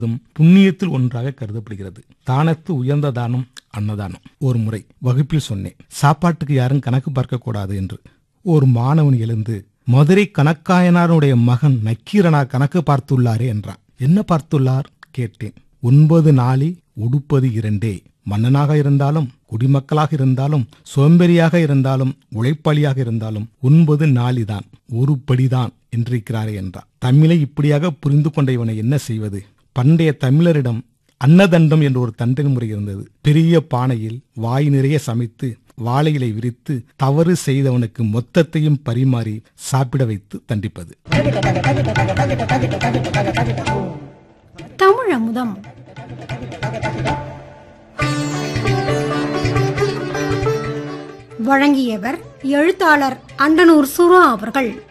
அதுவும் புண்ணியத்தில் ஒன்றாக கருதப்படுகிறது தானத்து உயர்ந்த தானம் அன்னதானம் ஒரு முறை வகுப்பில் சொன்னேன் சாப்பாட்டுக்கு யாரும் கணக்கு பார்க்க கூடாது என்று ஒரு மாணவன் எழுந்து மதுரை கணக்காயனாருடைய மகன் நக்கீரனார் கணக்கு பார்த்துள்ளாரே என்றான் என்ன பார்த்துள்ளார் கேட்டேன் ஒன்பது நாளி உடுப்பது இரண்டே மன்னனாக இருந்தாலும் குடிமக்களாக இருந்தாலும் சோம்பேறியாக இருந்தாலும் உழைப்பாளியாக இருந்தாலும் ஒன்பது நாளிதான் ஒரு படிதான் என்றிருக்கிறாரே என்றார் தமிழை இப்படியாக புரிந்து கொண்ட இவனை என்ன செய்வது பண்டைய தமிழரிடம் அன்னதண்டம் என்ற ஒரு தண்டனை முறை இருந்தது பெரிய பானையில் வாய் நிறைய சமைத்து வாழையிலை விரித்து தவறு செய்தவனுக்கு மொத்தத்தையும் பரிமாறி சாப்பிட வைத்து தண்டிப்பது தமிழ் அமுதம் வழங்கியவர் எழுத்தாளர் அண்டனூர் சுரா அவர்கள்